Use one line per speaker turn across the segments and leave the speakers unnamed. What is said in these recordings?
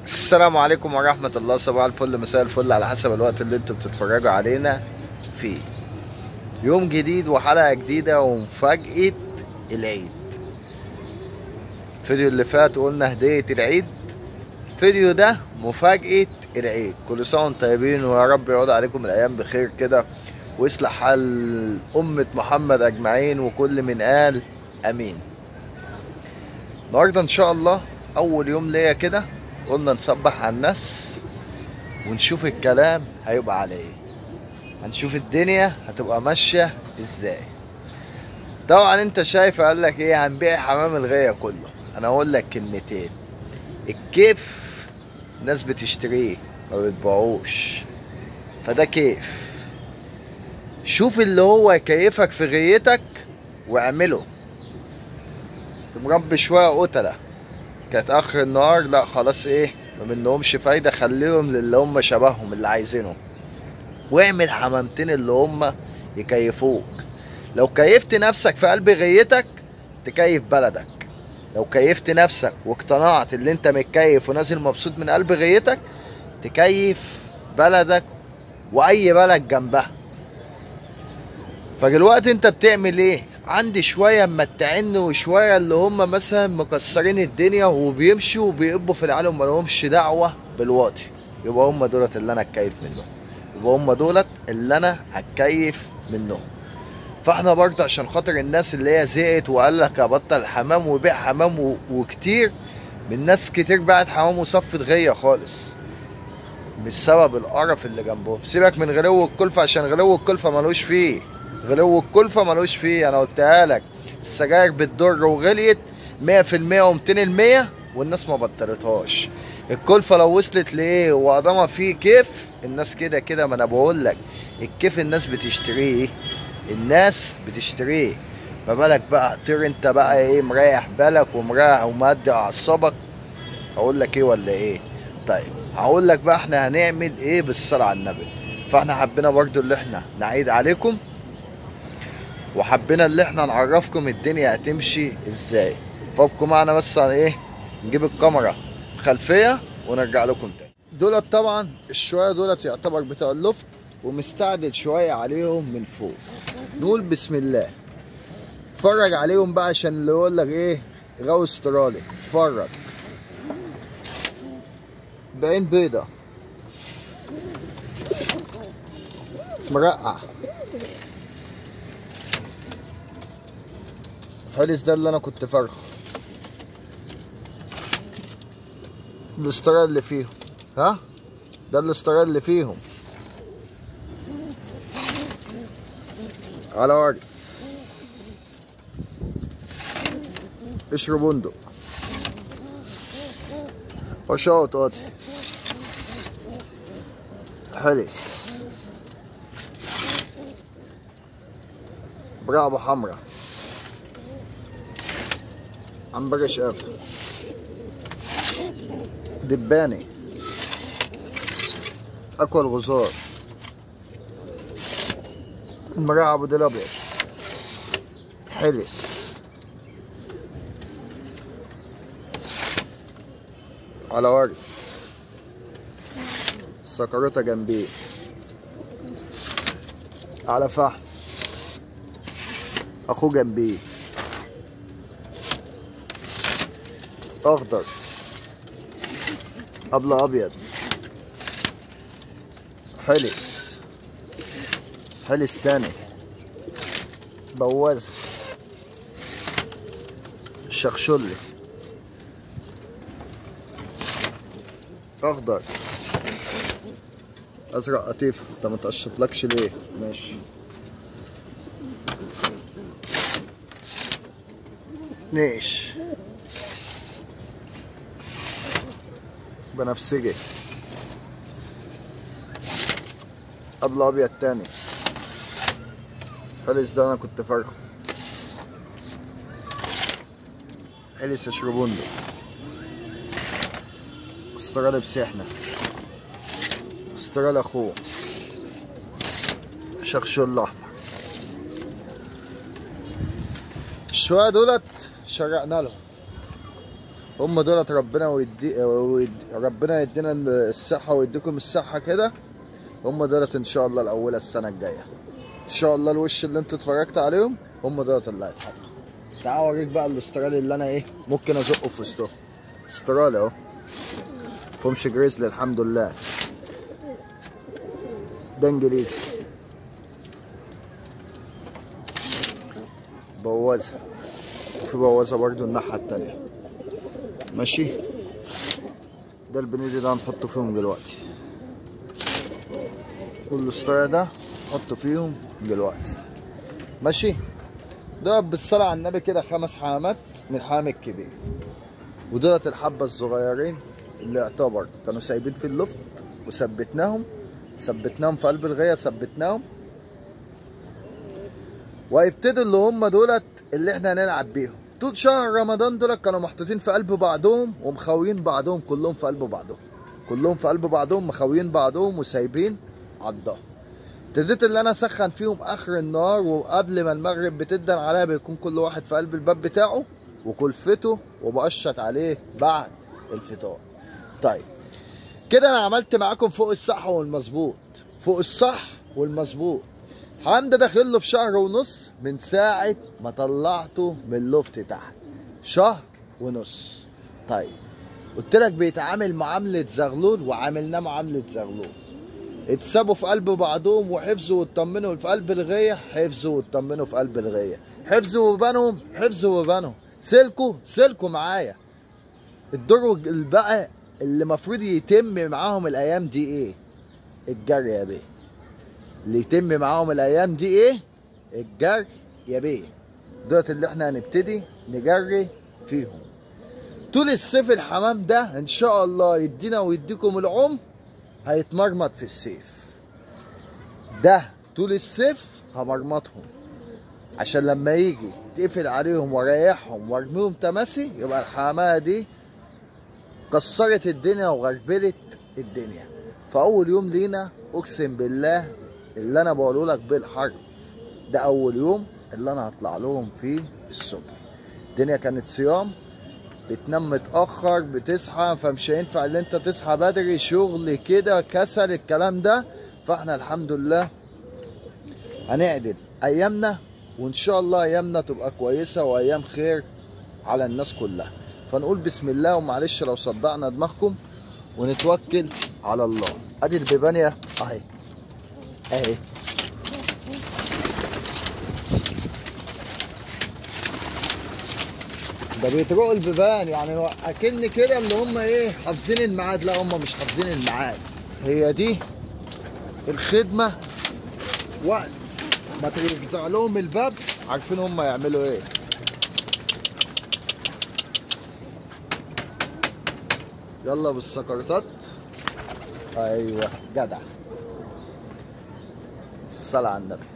السلام عليكم ورحمة الله صباح الفل مساء الفل على حسب الوقت اللي انتوا بتتفرجوا علينا فيه يوم جديد وحلقة جديدة ومفاجأة العيد الفيديو اللي فات قلنا هدية العيد الفيديو ده مفاجأة العيد كل سنة وانتم طيبين ويا رب يعود عليكم الأيام بخير كده ويصلح حال أمة محمد أجمعين وكل من قال أمين النهاردة إن شاء الله أول يوم ليا كده قلنا نصبح على الناس ونشوف الكلام هيبقى على ايه هنشوف الدنيا هتبقى ماشية ازاي طبعا انت شايف قال لك ايه هنبيع حمام الغية كله انا اقول لك كلمتين الكيف الناس بتشتريه ما بتبيعوش فده كيف شوف اللي هو يكيفك في غيتك واعمله مربي شوية قتلة كانت اخر النهار لا خلاص ايه ما منهمش فايدة خليهم للي هم شبههم اللي عايزينهم واعمل حمامتين اللي هم يكيفوك لو كيفت نفسك في قلب غيتك تكيف بلدك لو كيفت نفسك واقتنعت اللي انت متكيف ونازل مبسوط من قلب غيتك تكيف بلدك واي بلد جنبها فدلوقتي انت بتعمل ايه عندي شويه متعن وشويه اللي هم مثلا مكسرين الدنيا وبيمشوا وبيقبوا في العالم ما لهمش دعوه بالواطي يبقى هم دولت اللي انا اتكيف منهم يبقى هم دولت اللي انا هتكيف منهم فاحنا برضه عشان خاطر الناس اللي هي زهقت وقال لك ابطل حمام وبيع حمام و... وكتير من ناس كتير باعت حمام وصفت غيه خالص مش سبب القرف اللي جنبهم سيبك من غلو الكلفه عشان غلو الكلفه ملوش فيه غلو الكلفة ملوش فيه انا قلتها لك السجاير بتضر وغليت 100% و200% والناس ما بطلتهاش الكلفة لو وصلت لايه وقدامها فيه كيف الناس كده كده ما انا بقول لك الكيف الناس بتشتريه الناس بتشتريه ما بالك بقى طير انت بقى ايه مريح بالك ومريح ومهدي اعصابك اقول لك ايه ولا ايه طيب هقول لك بقى احنا هنعمل ايه بالصلاة على النبي فاحنا حبينا برضو اللي احنا نعيد عليكم وحبينا اللي احنا نعرفكم الدنيا هتمشي ازاي فابقوا معنا بس على ايه نجيب الكاميرا خلفيه ونرجع لكم تاني دولت طبعا الشويه دولت يعتبر بتوع اللفت ومستعدل شويه عليهم من فوق نقول بسم الله اتفرج عليهم بقى عشان اللي يقول لك ايه غاوي استرالي اتفرج بعين بيضة مرقع حلس ده اللي انا كنت فارخه الاسترال اللي فيهم ها ده الاسترال اللي فيهم على ورد قشر بندق قشاط قاطي حلس برقبة حمرا عنبر شقافة دباني أكوى الغزار المراعي أبو ديل أبيض حرس على ورد سكرتة جنبيه على فحم أخوه جنبيه اخضر قبل ابيض حلس حلس تاني بوازة شخشلي اخضر ازرق قطيف انت ما تقشطلكش ليه ماشي نيش بنفسجي قبل ابيض تاني حلس ده انا كنت فارخه حلس اشربوندو استرالي بسحنة استرالي اخوه شخشول احمر الشوية دولت شرقنا لهم هم دولت ربنا ويدي ويدي ربنا يدينا الصحة ويديكم الصحة كده هم دولت ان شاء الله الاولى السنة الجاية ان شاء الله الوش اللي انت اتفرجت عليهم هم دولت اللي هيتحطوا تعال اوريك بقى الاسترالي اللي انا ايه ممكن ازقه في وسطهم استرالي اهو فهمش جريزلي الحمد لله ده انجليزي بوازة وفي بوازة برضو الناحية التانية ماشي ده البنيدي ده هنحطه فيهم دلوقتي والاسترا ده نحطه فيهم دلوقتي ماشي ده بالصلاة على النبي كده خمس حمامات من الحمام الكبير ودولت الحبة الصغيرين اللي يعتبر كانوا سايبين في اللفت وثبتناهم ثبتناهم في قلب الغاية ثبتناهم وهيبتدوا اللي هم دولت اللي احنا هنلعب بيهم طول شهر رمضان دولت كانوا محطوطين في قلب بعضهم ومخاويين بعضهم كلهم في قلب بعضهم كلهم في قلب بعضهم مخاويين بعضهم وسايبين عضهم ابتديت اللي انا اسخن فيهم اخر النهار وقبل ما المغرب بتدن عليها بيكون كل واحد في قلب الباب بتاعه وكلفته وبقشط عليه بعد الفطار طيب كده انا عملت معاكم فوق الصح والمظبوط فوق الصح والمظبوط حمد داخل له في شهر ونص من ساعة ما طلعته من اللفت تحت شهر ونص طيب قلت لك بيتعامل معاملة زغلول وعاملناه معاملة زغلول اتسابوا في قلب بعضهم وحفظوا واطمنوا في قلب الغية حفظوا واطمنوا في قلب الغية حفظوا وبانهم حفظوا وبانهم سلكوا سلكوا معايا الدور بقى اللي المفروض يتم معاهم الايام دي ايه الجري يا بيه اللي يتم معاهم الايام دي ايه الجري يا بيه دولت اللي احنا هنبتدي نجري فيهم طول الصيف الحمام ده ان شاء الله يدينا ويديكم العمر هيتمرمط في الصيف ده طول الصيف همرمطهم عشان لما يجي يتقفل عليهم واريحهم وارميهم تماسي يبقى الحمامه دي كسرت الدنيا وغربلت الدنيا فاول يوم لينا اقسم بالله اللي انا بقوله لك بالحرف ده اول يوم اللي انا هطلع لهم فيه الصبح الدنيا كانت صيام بتنام متاخر بتصحى فمش هينفع ان انت تصحى بدري شغل كده كسل الكلام ده فاحنا الحمد لله هنعدل ايامنا وان شاء الله ايامنا تبقى كويسه وايام خير على الناس كلها فنقول بسم الله ومعلش لو صدعنا دماغكم ونتوكل على الله ادي البيبانيا اهي اهي ده بيطرقوا البيبان يعني اكن كده اللي هم ايه حافظين الميعاد لا هم مش حافظين الميعاد هي دي الخدمه وقت ما ترجع لهم الباب عارفين هم يعملوا ايه يلا بالسكرتات ايوه جدع الصلاة على النبي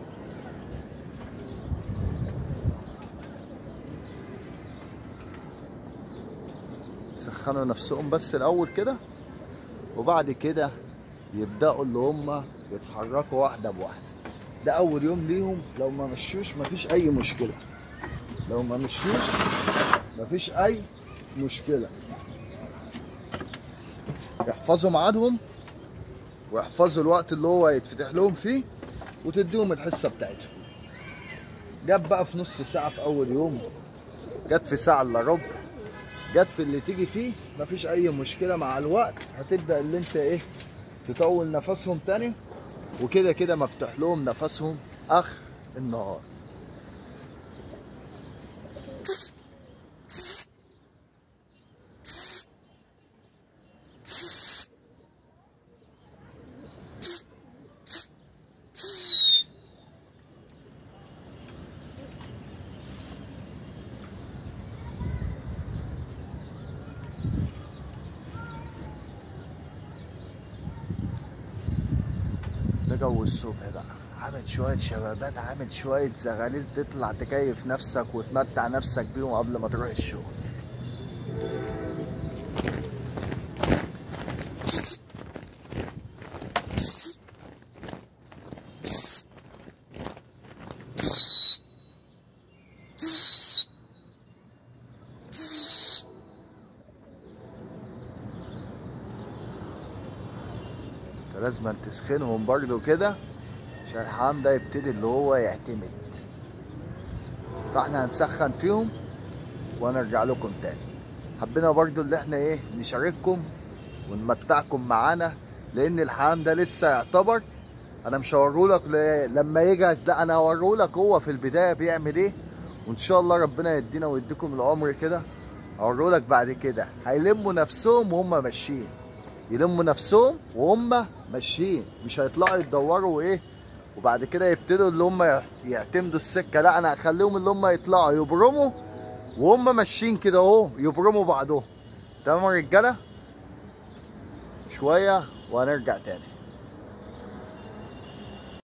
سخنوا نفسهم بس الاول كده وبعد كده يبداوا اللي هم يتحركوا واحده بواحده ده اول يوم ليهم لو ما مشوش مفيش اي مشكله لو ما مشوش مفيش اي مشكله يحفظوا ميعادهم ويحفظوا الوقت اللي هو يتفتح لهم فيه وتديهم الحصه بتاعتهم جت بقى في نص ساعه في اول يوم جت في ساعه الا ربع جت في اللي تيجي فيه مفيش اي مشكله مع الوقت هتبدا اللي انت ايه تطول نفسهم تاني وكده كده مفتوح لهم نفسهم اخر النهار ده جو الصبح بقى عامل شوية شبابات عامل شوية زغاليل تطلع تكيف نفسك وتمتع نفسك بيهم قبل ما تروح الشغل فلازم تسخنهم برضو كده عشان الحمام ده يبتدي اللي هو يعتمد فاحنا هنسخن فيهم وهنرجع لكم تاني حبينا برضو اللي احنا ايه نشارككم ونمتعكم معانا لان الحمام ده لسه يعتبر انا مش هوريهولك ل- لما يجهز لا انا هوريهولك هو في البدايه بيعمل ايه وان شاء الله ربنا يدينا ويديكم العمر كده هوريهولك بعد كده هيلموا نفسهم وهم ماشيين يلموا نفسهم وهم ماشيين مش هيطلعوا يتدوروا وايه وبعد كده يبتدوا اللي هم يعتمدوا السكه لا انا هخليهم اللي هم يطلعوا يبرموا وهم ماشيين كده اهو يبرموا بعضهم تمام يا رجاله شويه وهنرجع تاني